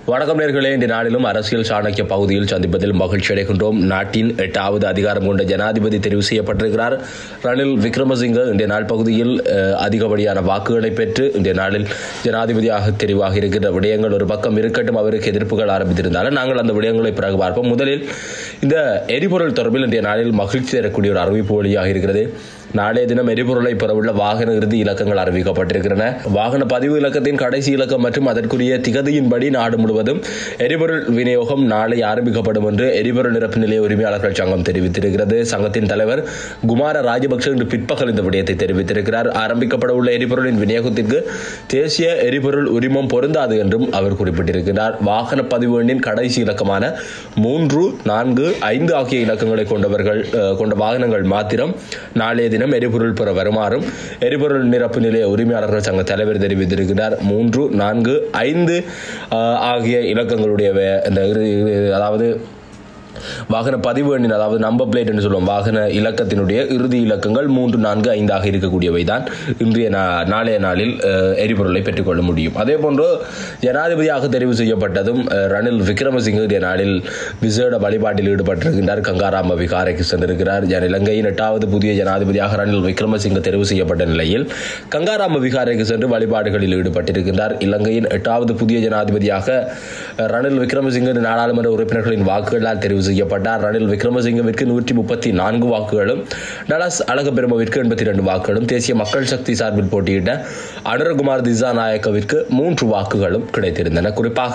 வணக்கம் நேர்களே இன்று நாளிலும் அரசியல் சாணக்கிய பகுதியில் சந்திப்பதில் மகிழ்ச்சி அடைகின்றோம் நாட்டின் எட்டாவது அதிகாரம் கொண்ட ஜனாதிபதி தெரிவு செய்யப்பட்டிருக்கிறார் ரணில் விக்ரமசிங்க இன்றைய நாள் பகுதியில் அஹ், அதிகப்படியான வாக்குகளை பெற்று இன்றைய நாளில் ஜனாதிபதியாக தெரிவாக இருக்கின்ற விடயங்கள் ஒரு பக்கம் இருக்கட்டும் அவருக்கு எதிர்ப்புகள் ஆரம்பித்திருந்தாலும் நாங்கள் அந்த விடயங்களை பிறகு பார்ப்போம் முதலில் இந்த எரிபொருள் தொடர்பில் இன்றைய நாளில் மகிழ்ச்சி தரக்கூடிய ஒரு அறிவிப்பு வழியாக இருக்கிறது நாளைய தினம் எரிபொருளை பெறவுள்ள வாகன இறுதி இலக்கங்கள் அறிவிக்கப்பட்டிருக்கின்றன வாகன பதிவு இலக்கத்தின் கடைசி இலக்கம் மற்றும் அதற்குரிய திகதியின்படி நாடு முழுவதும் எரிபொருள் விநியோகம் நாளை ஆரம்பிக்கப்படும் என்று எரிபொருள் நிரப்பு நிலைய உரிமையாளர்கள் சங்கம் தெரிவித்திருக்கிறது சங்கத்தின் தலைவர் குமார ராஜபக்ஷ இன்று பிற்பகல் இந்த விடயத்தை தெரிவித்திருக்கிறார் ஆரம்பிக்கப்பட உள்ள எரிபொருளின் விநியோகத்திற்கு தேசிய எரிபொருள் உரிமம் பொருந்தாது என்றும் அவர் குறிப்பிட்டிருக்கிறார் வாகன பதிவு எண்ணின் கடைசி இலக்கமான மூன்று நான்கு ஐந்து ஆகிய இலக்கங்களை கொண்டவர்கள் அஹ், கொண்ட வாகனங்கள் மாத்திரம் நாளைய தினம் எரிபொருள் பெற வருமாறும் எரிபொருள் நிரப்பு நிலைய உரிமையாளர்கள் சங்க தலைவர் தெரிவித்திருக்கிறார் மூன்று நான்கு ஐந்து அஹ், ஆகிய இலக்கங்களுடைய வே- இந்த இறு- இறு- அதாவது வாகன பதிவு எண்ணின் அதாவது நம்பர் பிளேட் என்று சொல்லுவோம் வாகன இலக்கத்தினுடைய இறுதி இலக்கங்கள் மூன்று நான்கு ஐந்தாக இருக்கக்கூடியவை தான் இன்றைய நா- நாளைய நாளில் அஹ், எரிபொருளை பெற்றுக்கொள்ள முடியும் அதே போன்று ஜனாதிபதியாக தெரிவு செய்யப்பட்டதும் அஹ், ரணில் விக்ரமசிங்க இன்றைய நாளில் விசேட வழிபாட்டில் ஈடுபட்டிருக்கின்றார் கங்காராம விகாரைக்கு சென்றிருக்கிறார் ஜன- இலங்கையின் எட்டாவது புதிய ஜனாதிபதியாக ரணில் விக்ரமசிங்க தெரிவு செய்யப்பட்ட நிலையில் கங்காராம விகாரைக்கு சென்று வழிபாடுகளில் ஈடுபட்டிருக்கின்றார் இலங்கையின் எட்டாவது புதிய ஜனாதிபதியாக அஹ், ரணில் விக்ரமசிங்க நாடாளுமன்ற உறுப்பினர்களின் வாக்குகளால் தெரிவு செய்யப்பட்டார் ரணில் விக்ரமசிங்கவிற்கு நூற்றி முப்பத்தி நான்கு வாக்குகளும் டலஸ் அழகபெருமவிற்கு எண்பத்தி ரெண்டு வாக்குகளும் தேசிய மக்கள் சக்தி சார்பில் போட்டியிட்ட அனுரகுமார் திசாநாயக்கவிற்கு மூன்று வாக்குகளும் கிடைத்திருந்தன குறிப்பாக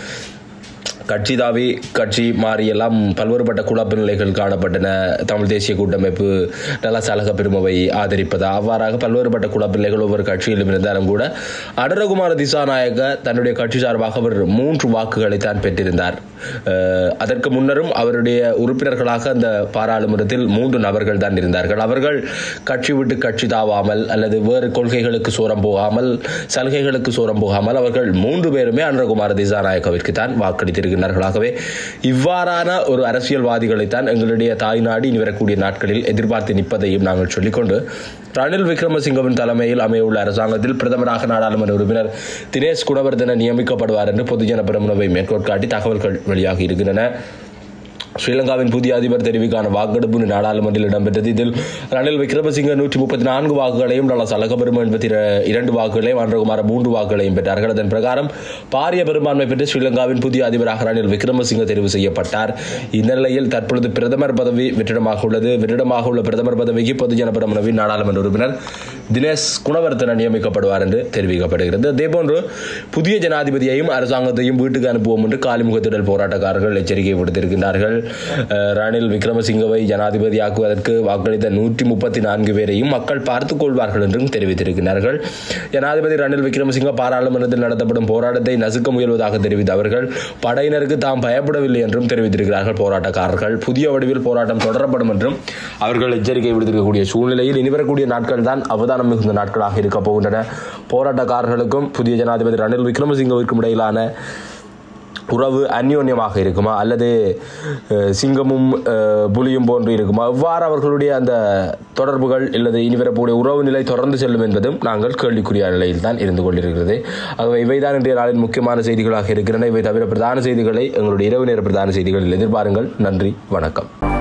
கட்சி தாவி கட்சி மாறி எல்லாம் பல்வேறுபட்ட குழப்ப நிலைகள் காணப்பட்டன தமிழ் தேசிய கூட்டமைப்பு டலஸ் அழக பெருமவை ஆதரிப்பதா அவ்வாறாக பல்வேறுபட்ட குழப்ப நிலைகள் ஒவ்வொரு கட்சியிலும் இருந்தாலும் கூட அடரகுமார திசாநாயக்க தன்னுடைய கட்சி சார்பாக அவர் மூன்று வாக்குகளை தான் பெற்றிருந்தார் அஹ், அதற்கு முன்னரும் அவருடைய உறுப்பினர்களாக அந்த பாராளுமன்றத்தில் மூன்று நபர்கள் தான் இருந்தார்கள் அவர்கள் கட்சி விட்டு கட்சி தாவாமல் அல்லது வேறு கொள்கைகளுக்கு சோரம் போகாமல் சலுகைகளுக்கு சோரம் போகாமல் அவர்கள் மூன்று பேருமே அனுரகுமார திசாநாயக்கவிற்கு தான் வாக்களித்திருக்கிறார்கள் ஆகவே இவ்வாறான ஒரு அரசியல்வாதிகளைத்தான் எங்களுடைய தாய்நாடு இனி வரக்கூடிய நாட்களில் எதிர்பார்த்து நிற்பதையும் நாங்கள் சொல்லிக்கொண்டு ரணில் விக்ரமசிங்கவின் தலைமையில் அமையவுள்ள அரசாங்கத்தில் பிரதமராக நாடாளுமன்ற உறுப்பினர் தினேஷ் குணவர்தன நியமிக்கப்படுவார் என்று பொதுஜன பிரமுனவை மேற்கோள் காட்டி தகவல்கள் வெளியாகி இருக்கின்றன ஸ்ரீலங்காவின் புதிய அதிபர் தெரிவிக்கான வாக்கெடுப்பு இன்று நாடாளுமன்றில் இடம்பெற்றது இதில் ரணில் விக்ரமசிங்க நூற்றி முப்பத்தி நான்கு வாக்குகளையும் டலஸ் அழகபெரும எண்பத்தி இரண்டு வாக்குகளையும் அன்றகுமார மூன்று வாக்குகளையும் பெற்றார்கள் அதன் பிரகாரம் பாரிய பெரும்பான்மை பெற்று ஸ்ரீலங்காவின் புதிய அதிபராக ரணில் விக்ரமசிங்க தெரிவு செய்யப்பட்டார் இந்த நிலையில் தற்பொழுது பிரதமர் பதவி வெற்றிடமாக உள்ளது வெற்றிடமாக உள்ள பிரதமர் பதவிக்கு பொதுஜன பிரமுனவின் நாடாளுமன்ற உறுப்பினர் தினேஷ் குணவர்த்தன நியமிக்கப்படுவார் என்று தெரிவிக்கப்படுகிறது அதேபோன்று புதிய ஜனாதிபதியையும் அரசாங்கத்தையும் வீட்டுக்கு அனுப்புவோம் என்று காலிமுகத்திடல் போராட்டக்காரர்கள் எச்சரிக்கை விடுத்திருக்கின்றார்கள் அஹ், ரணில் விக்ரமசிங்கவை ஜனாதிபதியாக்குவதற்கு வாக்களித்த நூற்றி முப்பத்தி நான்கு பேரையும் மக்கள் பார்த்துக் கொள்வார்கள் என்றும் தெரிவித்திருக்கிறார்கள் ஜனாதிபதி ரணில் விக்ரமசிங்க பாராளுமன்றத்தில் நடத்தப்படும் போராட்டத்தை நசுக்க முயல்வதாக தெரிவித்த அவர்கள் படையினருக்கு தாம் பயப்படவில்லை என்றும் தெரிவித்திருக்கிறார்கள் போராட்டக்காரர்கள் புதிய வடிவில் போராட்டம் தொடரப்படும் என்றும் அவர்கள் எச்சரிக்கை விடுத்திருக்கக்கூடிய சூழ்நிலையில் இனிவரக்கூடிய நாட்கள் தான் அவதானம் மிகுந்த நாட்களாக இருக்கப் போகின்றன போராட்டக்காரர்களுக்கும் புதிய ஜனாதிபதி ரணில் விக்ரமசிங்கவிற்கும் இடையிலான உறவு அந்யோன்யமாக இருக்குமா அல்லது அஹ், சிங்கமும் அஹ், புலியும் போன்று இருக்குமா எவ்வாறு அவர்களுடைய அந்த தொடர்புகள் அல்லது இனி வரக்கூடிய உறவு நிலை தொடர்ந்து செல்லும் என்பதும் நாங்கள் கேள்விக்குரிய நிலையில் தான் இருந்து கொண்டிருக்கிறது ஆகவே இவைதான் இன்றைய நாளின் முக்கியமான செய்திகளாக இருக்கின்றன இவை தவிர பிரதான செய்திகளை எங்களுடைய இரவு நேர பிரதான செய்திகளில் எதிர்பாருங்கள் நன்றி வணக்கம்